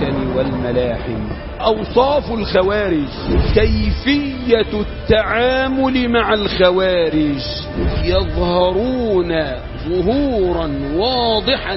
الفتن والملاحم أوصاف الخوارج كيفية التعامل مع الخوارج يظهرون ظهورا واضحا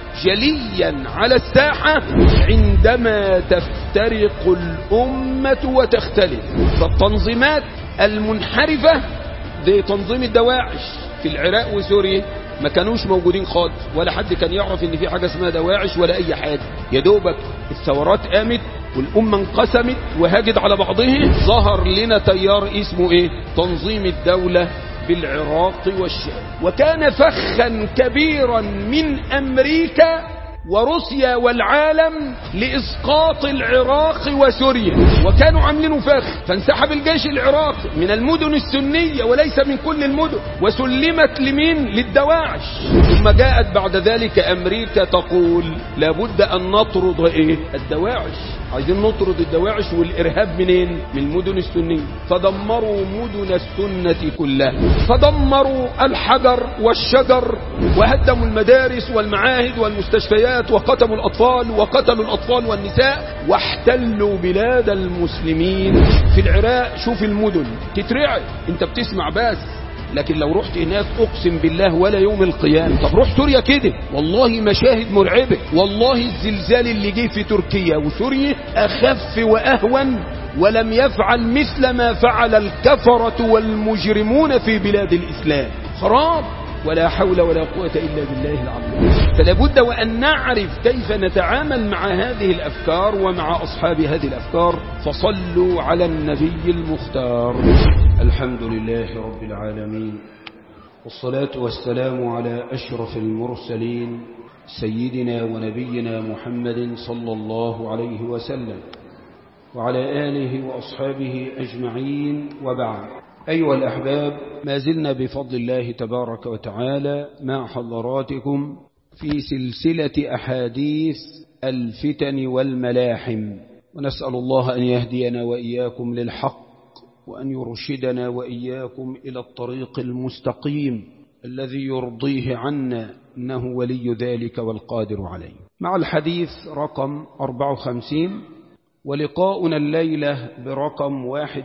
جليا على الساحة عندما تفترق الأمة وتختلف فالتنظيمات المنحرفة زي تنظيم الدواعش في العراق وسوريا ما كانوش موجودين خالص ولا حد كان يعرف ان في حاجة اسمها دواعش ولا اي حاجة يا دوبك الثورات قامت والأمة انقسمت وهاجت على بعضها ظهر لنا تيار اسمه ايه تنظيم الدولة بالعراق والشام وكان فخا كبيرا من أمريكا وروسيا والعالم لإسقاط العراق وسوريا وكانوا عاملينه فخ فانسحب الجيش العراقي من المدن السنية وليس من كل المدن وسلمت لمين للدواعش ثم جاءت بعد ذلك أمريكا تقول لابد أن نطرد إيه الدواعش عايزين نطرد الدواعش والإرهاب منين من المدن السنية فدمروا مدن السنة كلها فدمروا الحجر والشجر وهدموا المدارس والمعاهد والمستشفيات وقتلوا الأطفال وقتلوا الأطفال والنساء واحتلوا بلاد المسلمين في العراق شوف المدن تترعب انت بتسمع بس لكن لو رحت هناك اقسم بالله ولا يوم القيامة طب روح سوريا كده والله مشاهد مرعبة والله الزلزال اللي جه في تركيا وسوريا اخف واهون ولم يفعل مثل ما فعل الكفرة والمجرمون في بلاد الاسلام خراب ولا حول ولا قوة إلا بالله العظيم فلا بد وأن نعرف كيف نتعامل مع هذه الأفكار ومع أصحاب هذه الأفكار فصلوا على النبي المختار الحمد لله رب العالمين والصلاة والسلام على أشرف المرسلين سيدنا ونبينا محمد صلى الله عليه وسلم وعلى آله وأصحابه أجمعين وبعد أيها الأحباب ما زلنا بفضل الله تبارك وتعالى مع حضراتكم في سلسلة أحاديث الفتن والملاحم ونسأل الله أن يهدينا وإياكم للحق وأن يرشدنا وإياكم إلى الطريق المستقيم الذي يرضيه عنا إنه ولي ذلك والقادر عليه مع الحديث رقم 54 ولقاؤنا الليلة برقم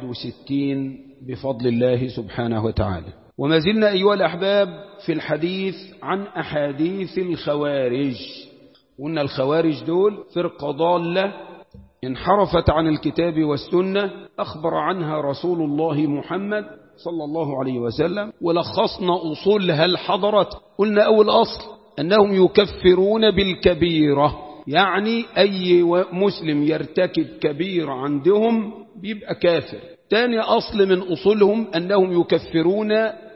61 بفضل الله سبحانه وتعالى وما زلنا أيها الأحباب في الحديث عن أحاديث الخوارج قلنا الخوارج دول فرقة ضالة انحرفت عن الكتاب والسنة أخبر عنها رسول الله محمد صلى الله عليه وسلم ولخصنا أصولها الحضرة قلنا أول أصل أنهم يكفرون بالكبيرة يعني أي مسلم يرتكب كبير عندهم بيبقى كافر تاني أصل من أصولهم أنهم يكفرون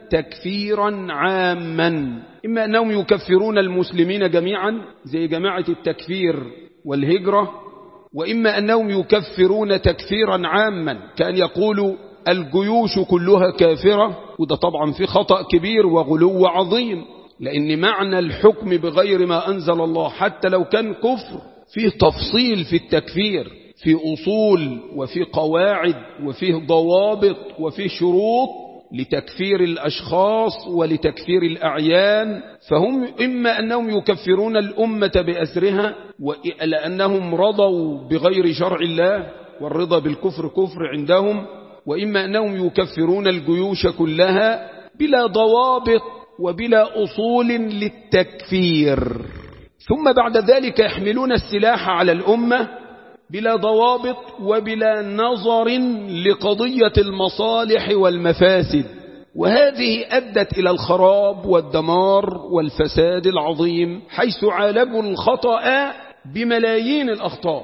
تكفيرا عاما إما أنهم يكفرون المسلمين جميعا زي جماعة التكفير والهجرة وإما أنهم يكفرون تكفيرا عاما كان يقولوا الجيوش كلها كافرة وده طبعا في خطأ كبير وغلو عظيم لأن معنى الحكم بغير ما أنزل الله حتى لو كان كفر فيه تفصيل في التكفير في أصول وفي قواعد وفيه ضوابط وفيه شروط لتكفير الأشخاص ولتكفير الأعيان فهم إما أنهم يكفرون الأمة بأسرها لأنهم رضوا بغير شرع الله والرضا بالكفر كفر عندهم وإما أنهم يكفرون الجيوش كلها بلا ضوابط وبلا أصول للتكفير ثم بعد ذلك يحملون السلاح على الأمة بلا ضوابط وبلا نظر لقضية المصالح والمفاسد وهذه أدت إلى الخراب والدمار والفساد العظيم حيث عالجوا الخطأ بملايين الأخطاء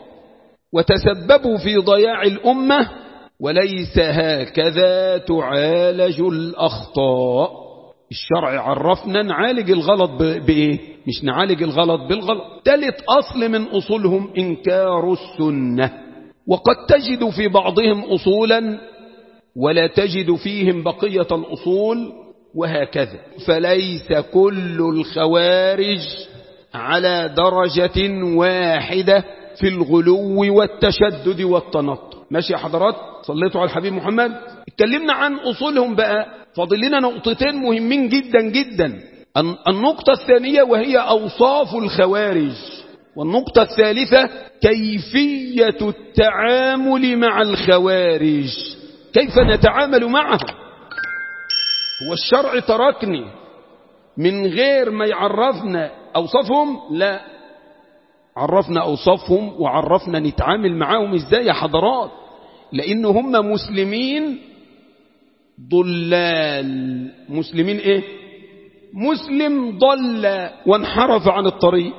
وتسببوا في ضياع الأمة وليس هكذا تعالج الأخطاء الشرع عرفنا نعالج الغلط بإيه مش نعالج الغلط بالغلط ثالث أصل من أصولهم إنكار السنة وقد تجد في بعضهم أصولا ولا تجد فيهم بقية الأصول وهكذا فليس كل الخوارج على درجة واحدة في الغلو والتشدد والتنطع ماشي يا حضرات صليتوا على الحبيب محمد اتكلمنا عن أصولهم بقى فاضل لنا نقطتين مهمين جدا جدا النقطة الثانية وهي أوصاف الخوارج والنقطة الثالثة كيفية التعامل مع الخوارج كيف نتعامل معهم هو الشرع تركني من غير ما يعرفنا أوصافهم لا عرفنا أوصافهم وعرفنا نتعامل معاهم إزاي يا حضرات لأن هم مسلمين ضلال مسلمين إيه مسلم ضل وانحرف عن الطريق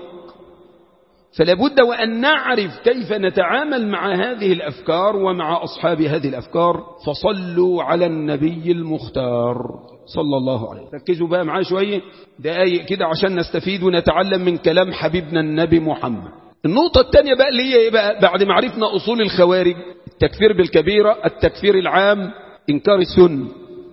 فلا بد وأن نعرف كيف نتعامل مع هذه الأفكار ومع أصحاب هذه الأفكار فصلوا على النبي المختار صلى الله عليه ركزوا بقى معاه شوية دقايق كده عشان نستفيد ونتعلم من كلام حبيبنا النبي محمد النقطة الثانية بقى اللي هي إيه بقى بعد ما عرفنا أصول الخوارج التكفير بالكبيرة التكفير العام إنكار السن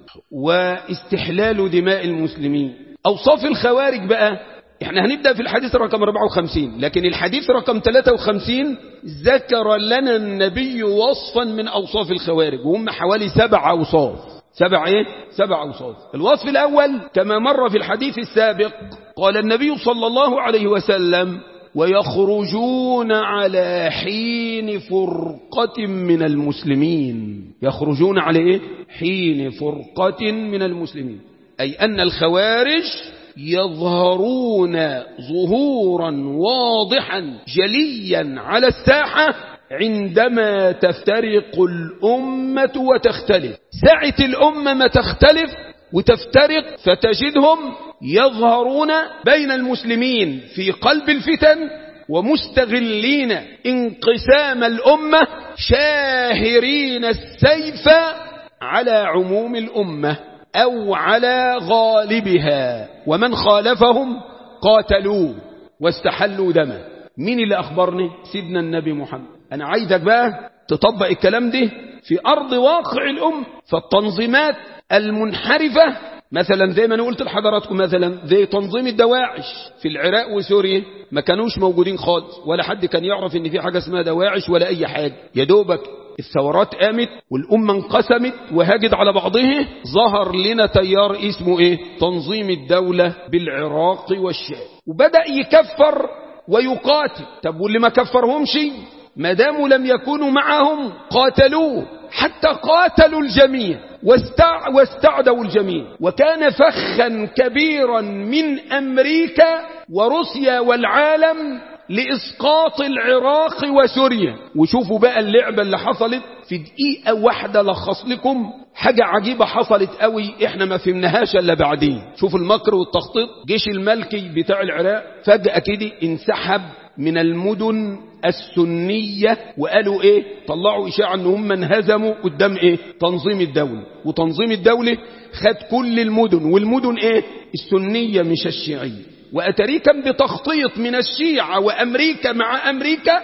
واستحلال دماء المسلمين أوصاف الخوارج بقى احنا هنبدأ في الحديث رقم 54 لكن الحديث رقم 53 ذكر لنا النبي وصفا من أوصاف الخوارج وهم حوالي سبع أوصاف سبع ايه سبع أوصاف الوصف الأول كما مر في الحديث السابق قال النبي صلى الله عليه وسلم ويخرجون على حين فرقة من المسلمين يخرجون على ايه حين فرقة من المسلمين أي أن الخوارج يظهرون ظهورا واضحا جليا على الساحة عندما تفترق الأمة وتختلف ساعة الأمة ما تختلف وتفترق فتجدهم يظهرون بين المسلمين في قلب الفتن ومستغلين انقسام الأمة شاهرين السيف على عموم الأمة أو على غالبها ومن خالفهم قاتلوه واستحلوا دمه مين اللي أخبرني سيدنا النبي محمد أنا عايزك بقى تطبق الكلام ده في أرض واقع الأم فالتنظيمات المنحرفة مثلا زي ما انا قلت لحضراتكم مثلا زي تنظيم الدواعش في العراق وسوريا ما كانوش موجودين خالص ولا حد كان يعرف ان في حاجة اسمها دواعش ولا اي حاجة يا دوبك الثورات قامت والأمة انقسمت وهاجد على بعضها ظهر لنا تيار اسمه ايه تنظيم الدولة بالعراق والشام وبدأ يكفر ويقاتل طب واللي ما كفرهمش ما داموا لم يكونوا معهم قاتلوه حتى قاتلوا الجميع واستع واستعدوا الجميع وكان فخا كبيرا من أمريكا وروسيا والعالم لإسقاط العراق وسوريا وشوفوا بقى اللعبة اللي حصلت في دقيقة واحدة لخص لكم حاجة عجيبة حصلت قوي احنا ما فهمناهاش الا بعدين شوف المكر والتخطيط جيش الملكي بتاع العراق فجأة كده انسحب من المدن السنية وقالوا ايه طلعوا اشاعة ان هم انهزموا قدام ايه تنظيم الدولة وتنظيم الدولة خد كل المدن والمدن ايه السنية مش الشيعية وأتريكا بتخطيط من الشيعة وأمريكا مع أمريكا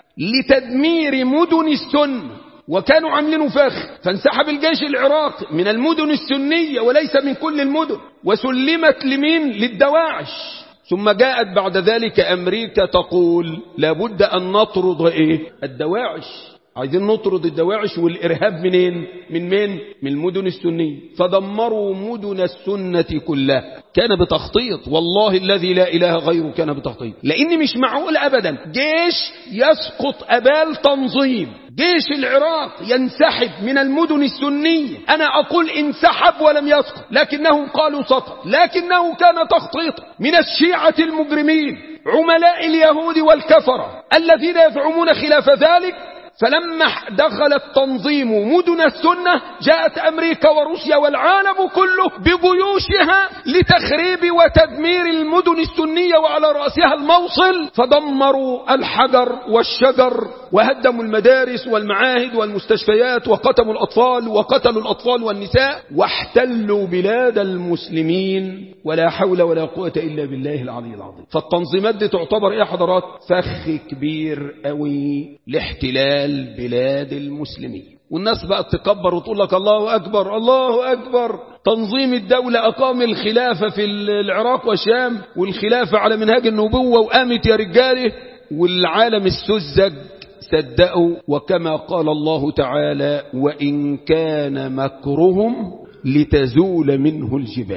لتدمير مدن السنة وكانوا عاملينه فخ فانسحب الجيش العراقي من المدن السنية وليس من كل المدن وسلمت لمين للدواعش ثم جاءت بعد ذلك أمريكا تقول لابد أن نطرد إيه الدواعش عايزين نطرد الدواعش والإرهاب منين من مين من المدن السنية فدمروا مدن السنة كلها كان بتخطيط والله الذي لا إله غيره كان بتخطيط لأن مش معقول أبدا جيش يسقط أبال تنظيم جيش العراق ينسحب من المدن السنية أنا أقول انسحب ولم يسقط لكنهم قالوا سقط لكنه كان تخطيطا من الشيعة المجرمين عملاء اليهود والكفرة الذين يزعمون خلاف ذلك فلما دخل التنظيم مدن السنة جاءت أمريكا وروسيا والعالم كله بجيوشها لتخريب وتدمير المدن السنية وعلى رأسها الموصل فدمروا الحجر والشجر وهدموا المدارس والمعاهد والمستشفيات وقتلوا الأطفال وقتلوا الأطفال والنساء واحتلوا بلاد المسلمين ولا حول ولا قوة إلا بالله العلي العظيم فالتنظيمات دي تعتبر إيه حضرات فخ كبير قوي لاحتلال بلاد المسلمين والناس بقى تكبر وتقول لك الله أكبر الله أكبر تنظيم الدولة أقام الخلافة في العراق والشام والخلافة على منهاج النبوة وقامت يا رجاله والعالم السذج صدقوا وكما قال الله تعالى وإن كان مكرهم لتزول منه الجبال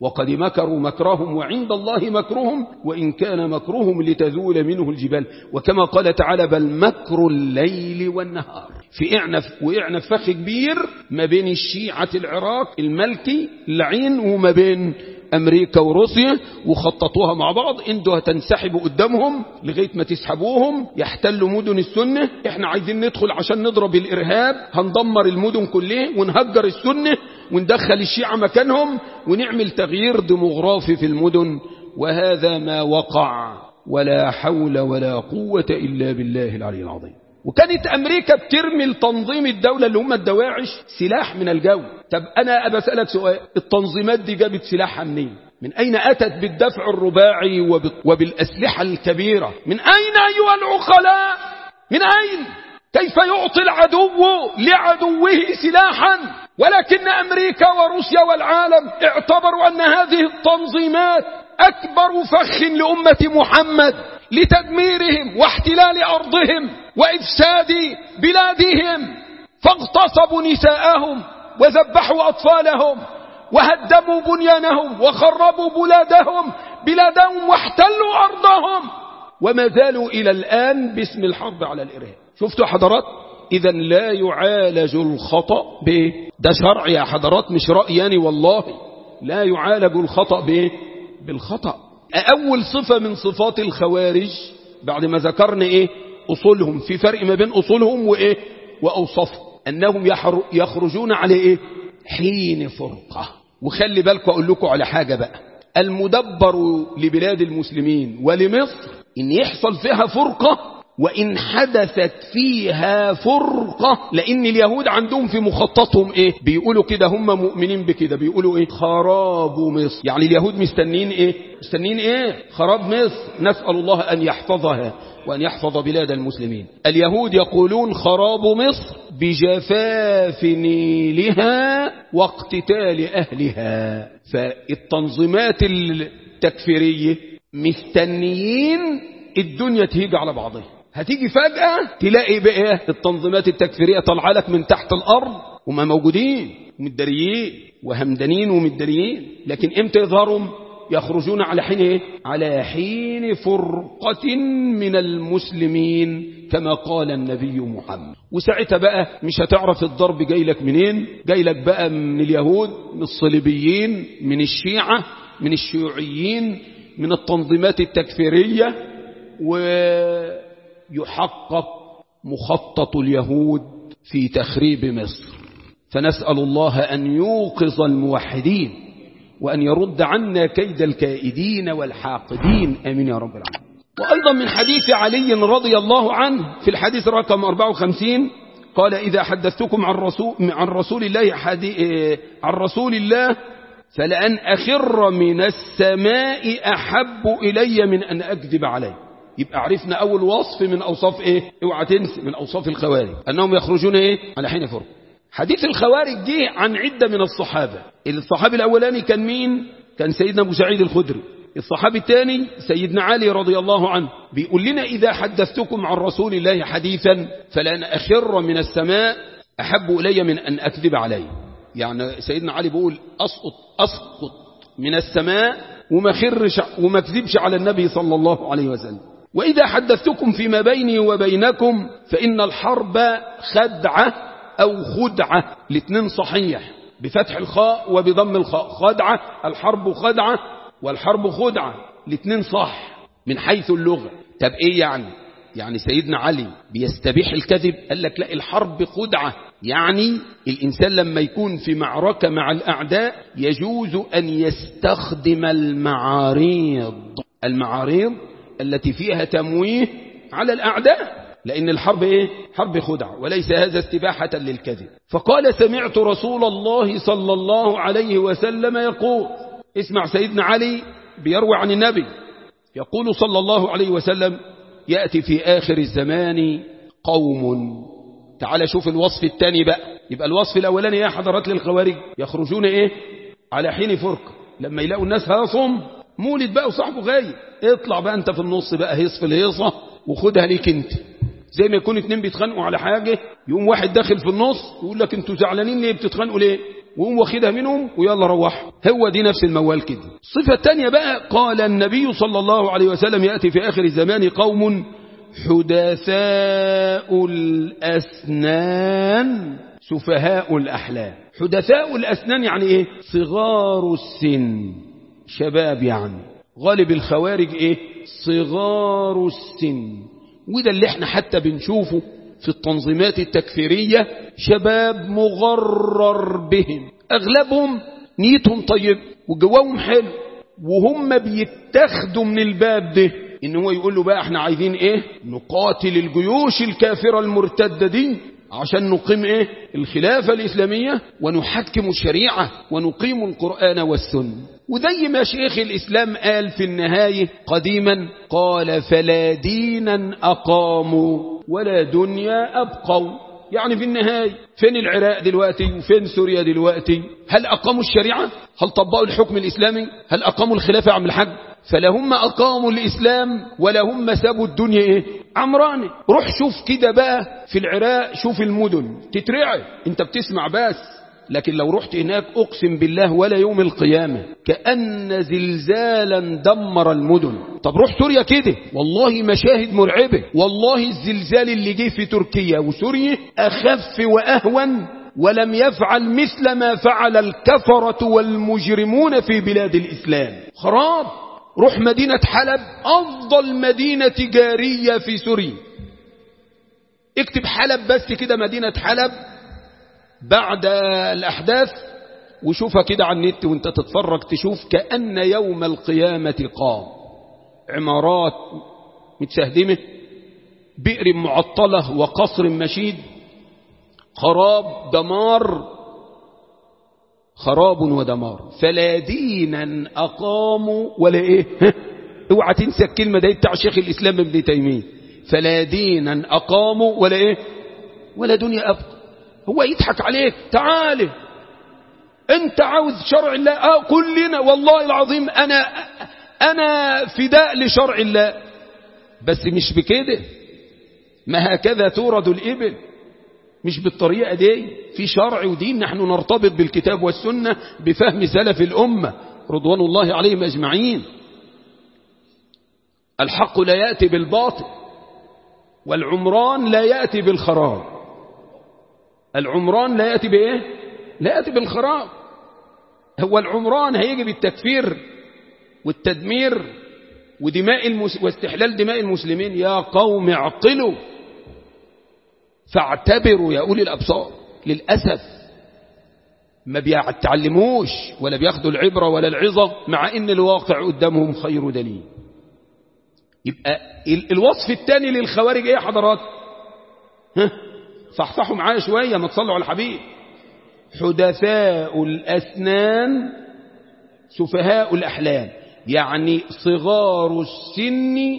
وقد مكروا مكرهم وعند الله مكرهم وإن كان مكرهم لتذول منه الجبال وكما قال تعالى بل مكر الليل والنهار في اعنف واعنف فخ كبير ما بين الشيعة العراق الملكي اللعين وما بين أمريكا وروسيا وخططوها مع بعض انتوا هتنسحبوا قدامهم لغاية ما تسحبوهم يحتلوا مدن السنة احنا عايزين ندخل عشان نضرب الإرهاب هندمر المدن كلها ونهجر السنة وندخل الشيعة مكانهم ونعمل تغيير ديموغرافي في المدن وهذا ما وقع ولا حول ولا قوة إلا بالله العلي العظيم وكانت أمريكا بترمي لتنظيم الدولة اللي هم الدواعش سلاح من الجو طب أنا أبسألك سؤال التنظيمات دي جابت سلاحها منين من أين أتت بالدفع الرباعي وبالأسلحة الكبيرة من أين أيها العقلاء من أين كيف يعطي العدو لعدوه سلاحا ولكن أمريكا وروسيا والعالم اعتبروا أن هذه التنظيمات أكبر فخ لأمة محمد لتدميرهم واحتلال أرضهم وإفساد بلادهم فاغتصبوا نساءهم وذبحوا أطفالهم وهدموا بنيانهم وخربوا بلادهم بلادهم واحتلوا أرضهم وما زالوا إلى الآن باسم الحرب على الإرهاب شفتوا حضرات إذا لا يعالج الخطأ ب ده شرع يا حضرات مش رأياني والله لا يعالج الخطأ ب بالخطأ أول صفة من صفات الخوارج بعد ما ذكرنا إيه أصولهم في فرق ما بين أصولهم وإيه وأوصافهم أنهم يخرجون على إيه حين فرقة وخلي بالكم أقول لكم على حاجة بقى المدبر لبلاد المسلمين ولمصر إن يحصل فيها فرقة وإن حدثت فيها فرقة لأن اليهود عندهم في مخططهم إيه بيقولوا كده هم مؤمنين بكده بيقولوا إيه خراب مصر يعني اليهود مستنين إيه مستنين إيه خراب مصر نسأل الله أن يحفظها وأن يحفظ بلاد المسلمين اليهود يقولون خراب مصر بجفاف نيلها واقتتال أهلها فالتنظيمات التكفيرية مستنيين الدنيا تهيج على بعضها هتيجي فجأة تلاقي بقى التنظيمات التكفيرية طالعه لك من تحت الأرض وما موجودين ومتدريين وهمدانين ومتدريين لكن امتى يظهروا يخرجون على حين ايه على حين فرقة من المسلمين كما قال النبي محمد وساعتها بقى مش هتعرف الضرب جاي لك منين جاي لك بقى من اليهود من الصليبيين من الشيعة من الشيوعيين من التنظيمات التكفيرية ويحقق مخطط اليهود في تخريب مصر فنسأل الله أن يوقظ الموحدين وأن يرد عنا كيد الكائدين والحاقدين آمين يا رب العالمين وأيضا من حديث علي رضي الله عنه في الحديث رقم 54 قال إذا حدثتكم عن رسول, عن رسول الله عن رسول الله فلأن أخر من السماء أحب إلي من أن أكذب عليه يبقى عرفنا أول وصف من أوصاف إيه اوعى تنسي من أوصاف الخوارج أنهم يخرجون إيه على حين فرق حديث الخوارج جه عن عدة من الصحابة الصحابي الأولاني كان مين كان سيدنا أبو سعيد الخدري الصحابي الثاني سيدنا علي رضي الله عنه بيقول لنا إذا حدثتكم عن رسول الله حديثا فلأن أخر من السماء أحب إلي من أن أكذب عليه يعني سيدنا علي بيقول أسقط أسقط من السماء وما خرش وما كذبش على النبي صلى الله عليه وسلم وإذا حدثتكم فيما بيني وبينكم فإن الحرب خدعة أو خدعة الاثنين صحيح بفتح الخاء وبضم الخاء خدعة الحرب خدعة والحرب خدعة الاثنين صح من حيث اللغة طب ايه يعني يعني سيدنا علي بيستبيح الكذب قال لك لا الحرب خدعة يعني الإنسان لما يكون في معركة مع الأعداء يجوز أن يستخدم المعاريض المعاريض التي فيها تمويه على الأعداء لأن الحرب إيه؟ حرب خدعة وليس هذا استباحة للكذب فقال سمعت رسول الله صلى الله عليه وسلم يقول اسمع سيدنا علي بيروي عن النبي يقول صلى الله عليه وسلم يأتي في آخر الزمان قوم تعال شوف الوصف الثاني بقى يبقى الوصف الأولاني يا حضرات للخوارج يخرجون إيه على حين فرق لما يلاقوا الناس هاصم مولد بقى وصاحبه غايب اطلع بقى انت في النص بقى هيص في الهيصة وخدها ليك انت زي ما يكون اتنين بيتخانقوا على حاجة يقوم واحد داخل في النص يقول لك انتوا زعلانين ليه بتتخانقوا ليه وهم واخدها منهم ويلا روحوا هو دي نفس الموال كده الصفة الثانية بقى قال النبي صلى الله عليه وسلم يأتي في آخر الزمان قوم حدثاء الأسنان سفهاء الأحلام حدثاء الأسنان يعني إيه صغار السن شباب يعني غالب الخوارج إيه صغار السن وده اللي احنا حتى بنشوفه في التنظيمات التكفيرية شباب مغرر بهم أغلبهم نيتهم طيب وجواهم حلو وهم بيتخذوا من الباب ده ان هو يقول له بقى احنا عايزين ايه نقاتل الجيوش الكافرة المرتدة دي عشان نقيم ايه الخلافة الإسلامية ونحكم الشريعة ونقيم القرآن والسنة وزي ما شيخ الإسلام قال في النهاية قديما قال فلا دينا أقاموا ولا دنيا أبقوا يعني في النهاية فين العراق دلوقتي وفين سوريا دلوقتي هل أقاموا الشريعة هل طبقوا الحكم الإسلامي هل أقاموا الخلافة عم الحج فلهم أقاموا الإسلام ولهم سابوا الدنيا إيه عمراني روح شوف كده بقى في العراق شوف المدن تترعب انت بتسمع بس لكن لو رحت هناك أقسم بالله ولا يوم القيامة كأن زلزالا دمر المدن طب روح سوريا كده والله مشاهد مرعبة والله الزلزال اللي جه في تركيا وسوريا أخف وأهون ولم يفعل مثل ما فعل الكفرة والمجرمون في بلاد الإسلام خراب روح مدينة حلب أفضل مدينة تجارية في سوريا اكتب حلب بس كده مدينة حلب بعد الأحداث وشوفها كده على النت وانت تتفرج تشوف كأن يوم القيامة قام عمارات متسهدمة بئر معطلة وقصر مشيد خراب دمار خراب ودمار فلا دينا أقاموا ولا إيه اوعى تنسى الكلمة دي بتاع شيخ الإسلام ابن تيمية فلا دينا أقاموا ولا إيه ولا دنيا أبقى هو يضحك عليك تعالى انت عاوز شرع الله اه كلنا والله العظيم انا انا فداء لشرع الله بس مش بكده ما هكذا تورد الابل مش بالطريقة دي في شرع ودين نحن نرتبط بالكتاب والسنة بفهم سلف الأمة رضوان الله عليهم أجمعين الحق لا يأتي بالباطل والعمران لا يأتي بالخراب العمران لا يأتي بإيه لا يأتي بالخراب هو العمران هيجي بالتكفير والتدمير ودماء المس... واستحلال دماء المسلمين يا قوم اعقلوا فاعتبروا يا أولي الأبصار للأسف ما بيتعلموش ولا بياخدوا العبرة ولا العظة مع ان الواقع قدامهم خير دليل يبقى الوصف الثاني للخوارج ايه يا حضرات ها صحصحوا معايا شوية ما تصلوا على الحبيب حدثاء الأسنان سفهاء الأحلام يعني صغار السن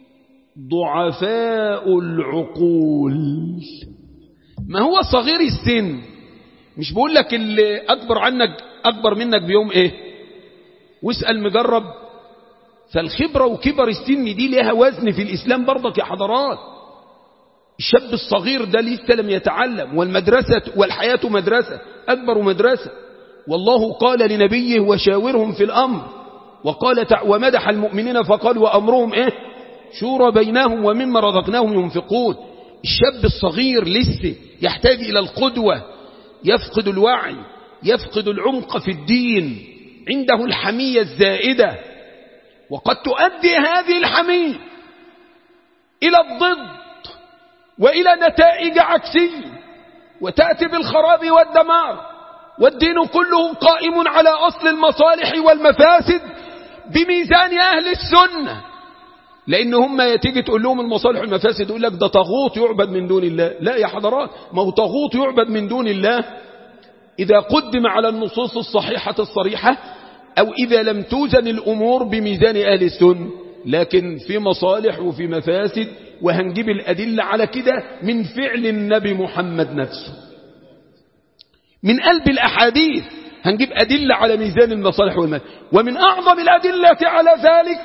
ضعفاء العقول ما هو صغير السن مش بقول لك اللي أكبر عنك أكبر منك بيوم إيه واسأل مجرب فالخبرة وكبر السن دي لها وزن في الإسلام برضك يا حضرات الشاب الصغير ده لسه لم يتعلم والمدرسة والحياة مدرسة أكبر مدرسة والله قال لنبيه وشاورهم في الأمر وقال ومدح المؤمنين فقال وأمرهم إيه شورى بينهم ومما رزقناهم ينفقون الشاب الصغير لسه يحتاج إلى القدوة يفقد الوعي يفقد العمق في الدين عنده الحمية الزائدة وقد تؤدي هذه الحمية إلى الضد وإلى نتائج عكسية وتأتي بالخراب والدمار والدين كله قائم على أصل المصالح والمفاسد بميزان أهل السنة لأن هم يتيجي تقول لهم المصالح والمفاسد يقول لك ده طاغوت يعبد من دون الله لا يا حضرات ما هو طاغوت يعبد من دون الله إذا قدم على النصوص الصحيحة الصريحة أو إذا لم توزن الأمور بميزان أهل السنة لكن في مصالح وفي مفاسد وهنجيب الأدلة على كده من فعل النبي محمد نفسه من قلب الأحاديث هنجيب أدلة على ميزان المصالح والمفاسد ومن أعظم الأدلة على ذلك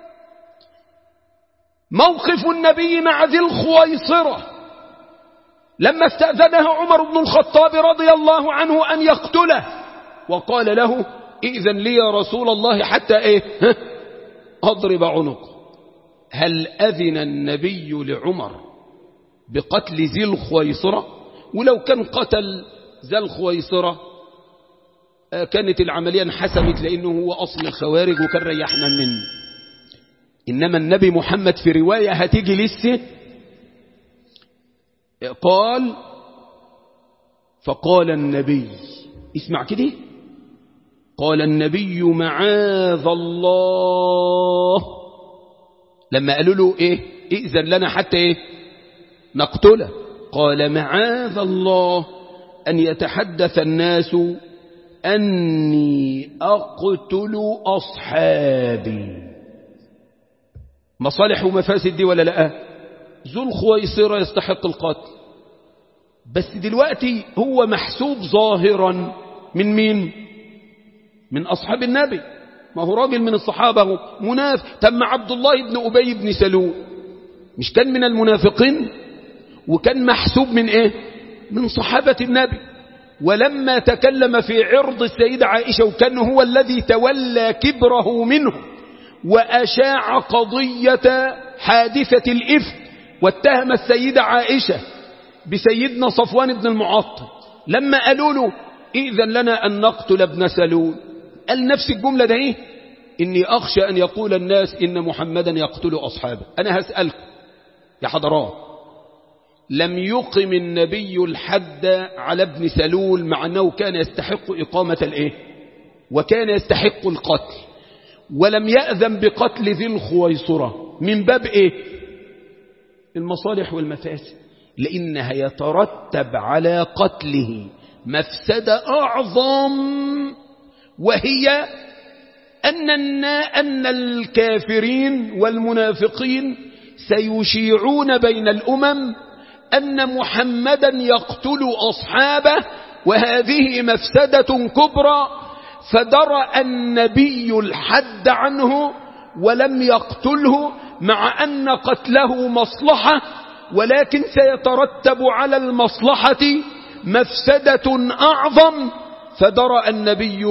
موقف النبي مع ذي الخويصرة لما استأذنه عمر بن الخطاب رضي الله عنه أن يقتله وقال له إذن لي يا رسول الله حتى إيه ها؟ أضرب عنقه هل أذن النبي لعمر بقتل ذي الخويصرة ولو كان قتل ذا الخويصرة كانت العملية انحسمت لأنه هو أصل الخوارج وكان ريحنا منه إنما النبي محمد في رواية هتيجي لسه قال فقال النبي اسمع كده قال النبي معاذ الله لما قالوا له ايه ائذن لنا حتى ايه نقتله قال معاذ الله أن يتحدث الناس أني أقتل أصحابي مصالح ومفاسد دي ولا لا ذو الخويصرة يستحق القتل بس دلوقتي هو محسوب ظاهرا من مين من أصحاب النبي ما هو راجل من الصحابة هو منافق تم عبد الله بن أبي بن سلول مش كان من المنافقين وكان محسوب من ايه من صحابة النبي ولما تكلم في عرض السيدة عائشة وكان هو الذي تولى كبره منه وأشاع قضية حادثة الإفك واتهم السيدة عائشة بسيدنا صفوان بن المعطل لما قالوا له إذن لنا أن نقتل ابن سلول قال نفس الجملة ده إيه إني أخشى أن يقول الناس إن محمدا يقتل أصحابه أنا هسألكم يا حضرات لم يقم النبي الحد على ابن سلول مع أنه كان يستحق إقامة الإيه وكان يستحق القتل ولم يأذن بقتل ذي الخويصرة من باب إيه المصالح والمفاسد لأنها يترتب على قتله مفسدة أعظم وهي أن, أن الكافرين والمنافقين سيشيعون بين الأمم أن محمدا يقتل أصحابه وهذه مفسدة كبرى فدرأ النبي الحد عنه ولم يقتله مع أن قتله مصلحة ولكن سيترتب على المصلحة مفسدة أعظم فدرأ النبي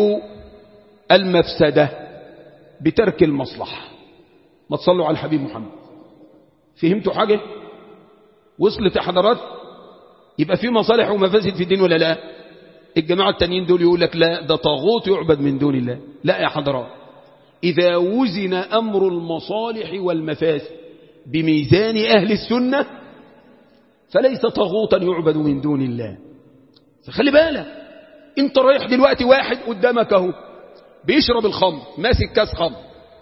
المفسدة بترك المصلحة ما تصلوا على الحبيب محمد فهمتوا حاجة وصلت يا حضرات يبقى في مصالح ومفاسد في الدين ولا لا الجماعة التانيين دول يقول لك لا ده طاغوت يعبد من دون الله لا يا حضرات إذا وزن أمر المصالح والمفاسد بميزان أهل السنة فليس طاغوتا يعبد من دون الله فخلي بالك انت رايح دلوقتي واحد قدامك اهو بيشرب الخمر ماسك كاس خمر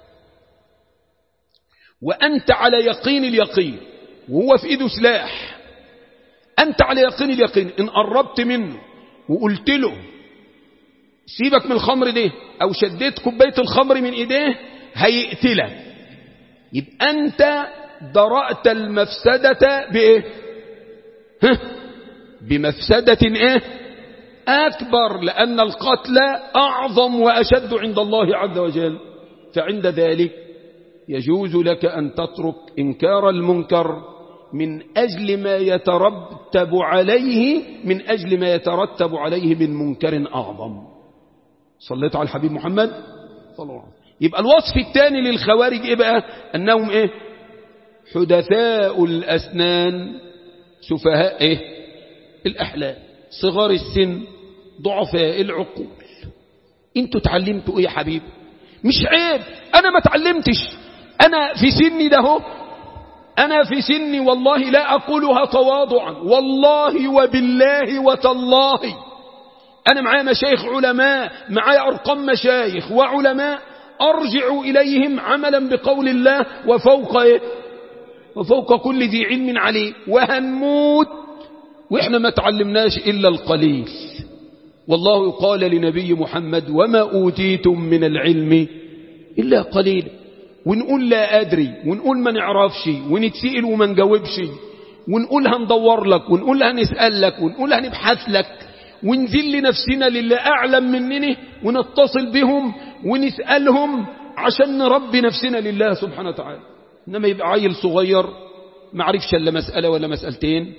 وأنت على يقين اليقين وهو في إيده سلاح أنت على يقين اليقين إن قربت منه وقلت له سيبك من الخمر ده أو شديت كوباية الخمر من إيديه هيقتلك يبقى أنت درأت المفسدة بإيه ها؟ بمفسدة إيه أكبر لأن القتل أعظم وأشد عند الله عز وجل فعند ذلك يجوز لك أن تترك إنكار المنكر من أجل ما يترتب عليه من أجل ما يترتب عليه من منكر أعظم صليت على الحبيب محمد صلى الله عليه وسلم يبقى الوصف الثاني للخوارج إيه بقى أنهم إيه حدثاء الأسنان سفهاء إيه الأحلام صغار السن ضعفاء العقول انتوا تعلمتوا ايه يا حبيبي مش عيب انا ما تعلمتش انا في سني ده هو انا في سني والله لا اقولها تواضعا والله وبالله وتالله انا معايا مشايخ علماء معايا ارقام مشايخ وعلماء ارجع اليهم عملا بقول الله وفوق ايه وفوق كل ذي علم عليه وهنموت وإحنا ما تعلمناش إلا القليل والله قال لنبي محمد وما أوتيتم من العلم إلا قليل ونقول لا أدري ونقول ما نعرفش ونتسئل وما نجاوبش ونقول هندور لك ونقول هنسأل لك ونقول هنبحث لك ونذل نفسنا للي أعلم مننا ونتصل بهم ونسألهم عشان نربي نفسنا لله سبحانه وتعالى إنما يبقى عيل صغير ما عرفش إلا مسألة ولا مسألتين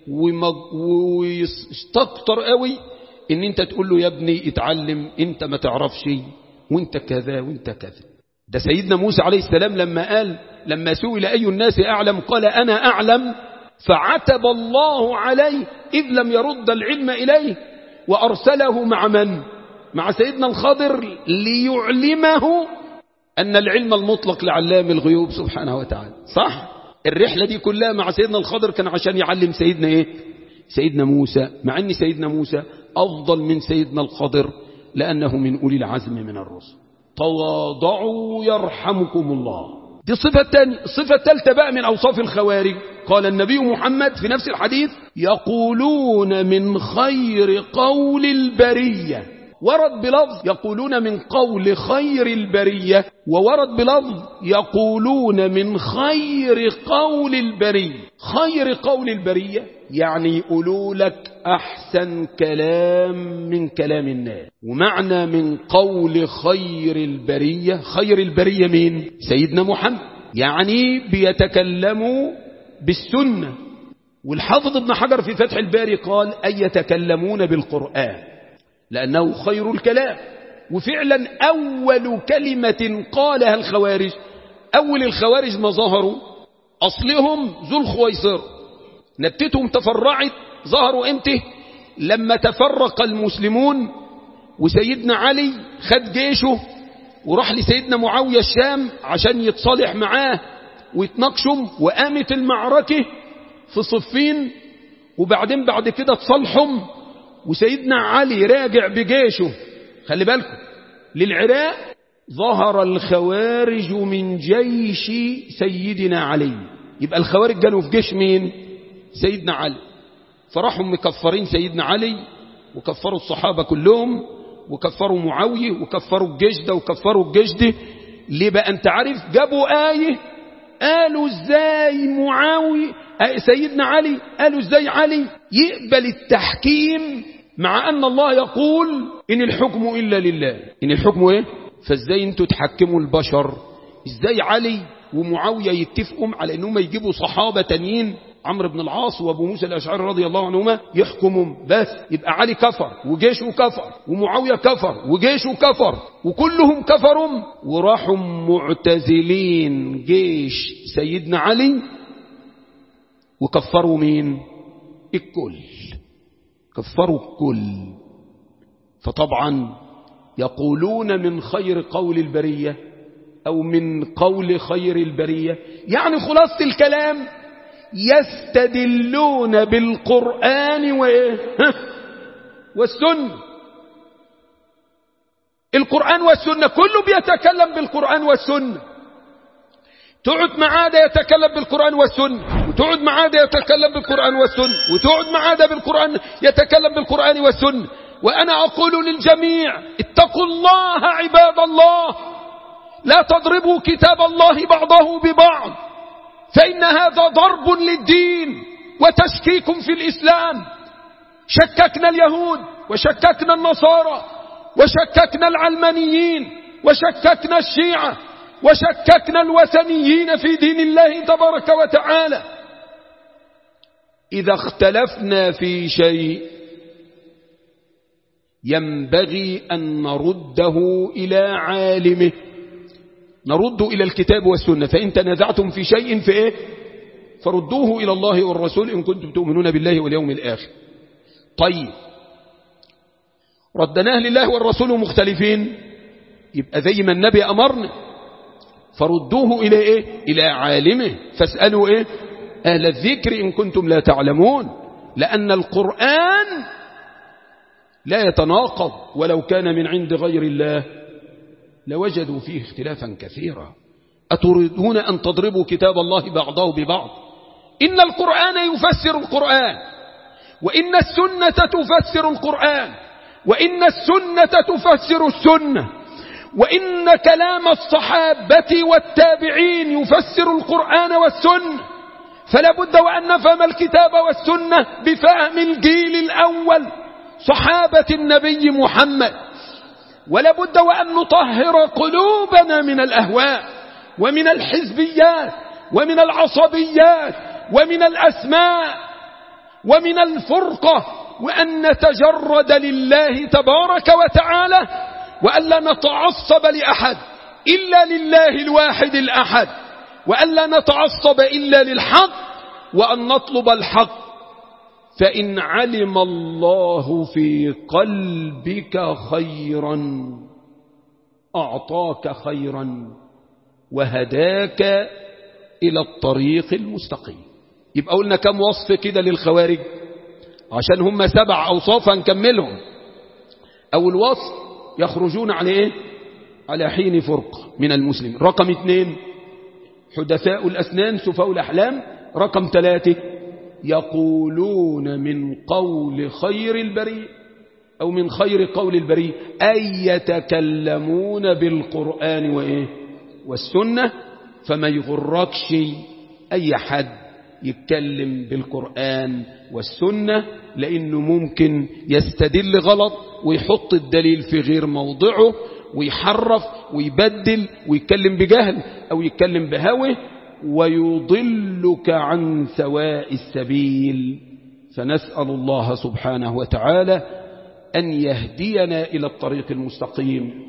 ويستكتر قوي ان انت تقول له يا ابني اتعلم انت ما تعرفش وانت كذا وانت كذا ده سيدنا موسى عليه السلام لما قال لما سئل أي الناس أعلم قال أنا أعلم فعتب الله عليه إذ لم يرد العلم إليه وأرسله مع من؟ مع سيدنا الخضر ليعلمه أن العلم المطلق لعلام الغيوب سبحانه وتعالى صح؟ الرحلة دي كلها مع سيدنا الخضر كان عشان يعلم سيدنا إيه؟ سيدنا موسى مع أن سيدنا موسى أفضل من سيدنا الخضر لأنه من أولي العزم من الرسل تواضعوا يرحمكم الله دي الصفة الثانية الصفة الثالثة بقى من أوصاف الخوارج قال النبي محمد في نفس الحديث يقولون من خير قول البرية ورد بلفظ يقولون من قول خير البرية وورد بلفظ يقولون من خير قول البرية خير قول البرية يعني يقولوا لك أحسن كلام من كلام الناس ومعنى من قول خير البرية خير البرية مين سيدنا محمد يعني بيتكلموا بالسنة والحافظ ابن حجر في فتح الباري قال أي يتكلمون بالقرآن لأنه خير الكلام وفعلا أول كلمة قالها الخوارج أول الخوارج ما ظهروا أصلهم ذو الخويصر نبتتهم تفرعت ظهروا امتى لما تفرق المسلمون وسيدنا علي خد جيشه وراح لسيدنا معاوية الشام عشان يتصالح معاه ويتناقشوا وقامت المعركة في صفين وبعدين بعد كده تصالحهم وسيدنا علي راجع بجيشه خلي بالكم للعراق ظهر الخوارج من جيش سيدنا علي يبقى الخوارج كانوا في جيش مين سيدنا علي فراحوا مكفرين سيدنا علي وكفروا الصحابة كلهم وكفروا معاوية وكفروا الجيش ده وكفروا الجيش ده ليه بقى انت عارف جابوا آية قالوا ازاي معاوية سيدنا علي قالوا ازاي علي يقبل التحكيم مع ان الله يقول ان الحكم الا لله ان الحكم ايه فازاي انتوا تحكموا البشر ازاي علي ومعاوية يتفقوا على انهم يجيبوا صحابة تانيين عمرو بن العاص وابو موسى الاشعري رضي الله عنهما يحكموا بس يبقى علي كفر وجيشه كفر ومعاويه كفر وجيشه كفر وكلهم كفروا وراحوا معتزلين جيش سيدنا علي وكفروا مين الكل كفروا الكل فطبعا يقولون من خير قول البريه او من قول خير البريه يعني خلاصه الكلام يستدلون بالقرآن وإيه والسنة القرآن والسنة كله بيتكلم بالقرآن والسنة تقعد معاه ده يتكلم بالقرآن والسنة وتقعد معاه ده يتكلم بالقرآن والسنة وتقعد معاه ده بالقرآن يتكلم بالقرآن والسنة وأنا أقول للجميع اتقوا الله عباد الله لا تضربوا كتاب الله بعضه ببعض فإن هذا ضرب للدين وتشكيك في الإسلام شككنا اليهود وشككنا النصارى وشككنا العلمانيين وشككنا الشيعة وشككنا الوثنيين في دين الله تبارك وتعالى إذا اختلفنا في شيء ينبغي أن نرده إلى عالمه نرد إلى الكتاب والسنة فإن تنازعتم في شيء في إيه فردوه إلى الله والرسول إن كنتم تؤمنون بالله واليوم الآخر طيب ردناه لله والرسول مختلفين يبقى زي ما النبي أمرنا فردوه إلى إيه إلى عالمه فاسألوا إيه أهل الذكر إن كنتم لا تعلمون لأن القرآن لا يتناقض ولو كان من عند غير الله لوجدوا فيه اختلافا كثيرا أتريدون أن تضربوا كتاب الله بعضه ببعض إن القرآن يفسر القرآن وإن السنة تفسر القرآن وإن السنة تفسر السنة وإن كلام الصحابة والتابعين يفسر القرآن والسنة فلا بد وأن نفهم الكتاب والسنة بفهم الجيل الأول صحابة النبي محمد ولا بد وأن نطهر قلوبنا من الأهواء ومن الحزبيات ومن العصبيات ومن الأسماء ومن الفرقة وأن نتجرد لله تبارك وتعالى وألا نتعصب لأحد إلا لله الواحد الأحد وألا نتعصب إلا للحق وأن نطلب الحق فإن علم الله في قلبك خيرا أعطاك خيرا وهداك إلى الطريق المستقيم يبقى قلنا كم وصف كده للخوارج عشان هم سبع أوصاف هنكملهم أول وصف يخرجون على إيه على حين فرقة من المسلم رقم اثنين حدثاء الأسنان سفاء الأحلام رقم ثلاثة يقولون من قول خير البريء أو من خير قول البريء أي يتكلمون بالقرآن وإيه والسنة فما يغركش أي حد يتكلم بالقرآن والسنة لأنه ممكن يستدل غلط ويحط الدليل في غير موضعه ويحرف ويبدل ويتكلم بجهل أو يتكلم بهوه ويضلك عن سواء السبيل فنسأل الله سبحانه وتعالى أن يهدينا إلى الطريق المستقيم